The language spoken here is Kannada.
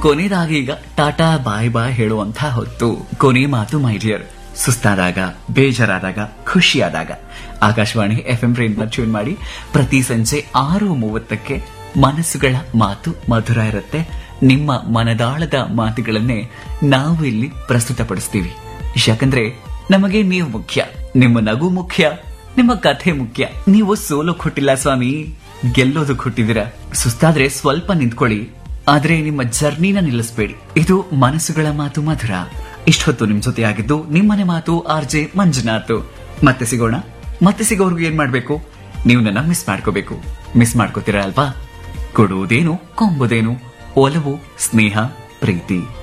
ಕೊನೆಯದಾಗಿ ಈಗ ಟಾಟಾ ಬಾಯ್ ಬಾಯ್ ಹೇಳುವಂತ ಹೊತ್ತು ಕೊನೆ ಮಾತು ಮೈ ಡಿಯರ್ ಸುಸ್ತಾದಾಗ ಬೇಜಾರಾದಾಗ ಖುಷಿಯಾದಾಗ ಆಕಾಶವಾಣಿ ಎಫ್ ಎಂ ಟ್ರೈನ್ ಟ್ಯೂನ್ ಮಾಡಿ ಪ್ರತಿ ಸಂಜೆ ಆರು ಮೂವತ್ತಕ್ಕೆ ಮನಸ್ಸುಗಳ ಮಾತು ಮಧುರ ಇರುತ್ತೆ ನಿಮ್ಮ ಮನದಾಳದ ಮಾತುಗಳನ್ನೇ ನಾವು ಇಲ್ಲಿ ಪ್ರಸ್ತುತಪಡಿಸ್ತೀವಿ ಯಾಕಂದ್ರೆ ನಮಗೆ ನೀವು ಮುಖ್ಯ ನಿಮ್ಮ ನಗು ಮುಖ್ಯ ನಿಮ್ಮ ಕಥೆ ಮುಖ್ಯ ನೀವು ಸೋಲು ಕೊಟ್ಟಿಲ್ಲ ಸ್ವಾಮಿ ಗೆಲ್ಲೋದು ಕೊಟ್ಟಿದ್ದೀರಾ ಸುಸ್ತಾದ್ರೆ ಸ್ವಲ್ಪ ನಿಂತ್ಕೊಳ್ಳಿ ಆದ್ರೆ ನಿಮ್ಮ ಜರ್ನಿನ ನಿಲ್ಲಿಸಬೇಡಿ ಇದು ಮನಸ್ಸುಗಳ ಮಾತು ಮಧುರ ಇಷ್ಟೊತ್ತು ನಿಮ್ ಜೊತೆ ಆಗಿದ್ದು ನಿಮ್ಮನೆ ಮಾತು ಆರ್ ಜೆ ಮಂಜುನಾಥ್ ಮತ್ತೆ ಸಿಗೋಣ ಮತ್ತೆ ಸಿಗೋರ್ಗು ಏನ್ ಮಾಡ್ಬೇಕು ನೀವು ನನ್ನ ಮಿಸ್ ಮಾಡ್ಕೋಬೇಕು ಮಿಸ್ ಮಾಡ್ಕೋತೀರಾ ಅಲ್ವಾ ಕೊಡುವುದೇನು ಕೊಂಬುದೇನು ಒಲವು ಸ್ನೇಹ ಪ್ರೀತಿ